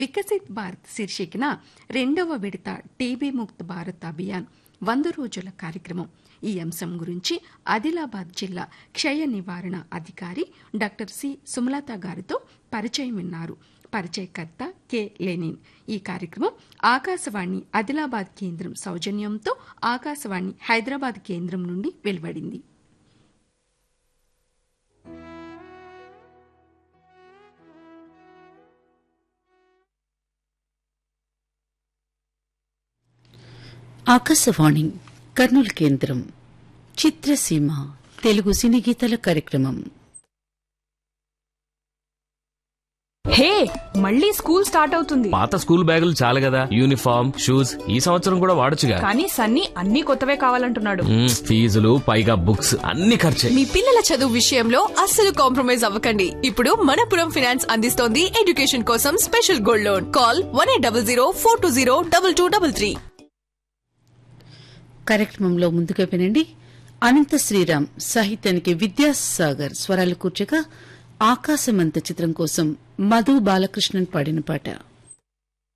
వికసిత్ భారత్ శీర్షికన రెండవ విడత టీబీ ముక్త్ భారత్ అభియాన్ వంద రోజుల కార్యక్రమం ఈ అంశం గురించి ఆదిలాబాద్ జిల్లా క్షయ నివారణ అధికారి డాక్టర్ సి సుమలత గారితో పరిచయం విన్నారు పరిచయకర్త కె లెనిన్ ఈ కార్యక్రమం ఆకాశవాణి ఆదిలాబాద్ కేంద్రం సౌజన్యంతో ఆకాశవాణి హైదరాబాద్ కేంద్రం నుండి వెలువడింది ఆకాశవాణి కర్నూలు కేంద్రం చిత్రసీమ తెలుగు సినీ గీతాల కార్యక్రమం హే మళ్ళీ స్కూల్ స్టార్ట్ అవుతుంది పాత స్కూల్ బ్యాగులు చాలు కదా యూనిఫామ్ షూస్ ఈ సంవత్సరం కూడా వాడొచ్చుగా కానీ సన్నీ అన్ని కొత్తవే కావాలంటున్నాడు మ్మ్, ఫీజులు పైగా బుక్స్ అన్ని ఖర్చే మీ పిల్లల చదువు విషయంలో అస్సలు కాంప్రమైజ్ అవ్వకండి ఇప్పుడు మనపురం ఫినాన్స్ అందిస్తోంది ఎడ్యుకేషన్ కోసం special gold loan call one eight double zero four two zero double two double three కార్యక్రమంలో ముందుగా వినండి అనంత శ్రీరామ్ సాహిత్యానికి విద్యాసాగర్ స్వరాలు కూర్చగా ఆకాశమంత చిత్రం కోసం మధు బాలకృష్ణన్ పాడిన పాట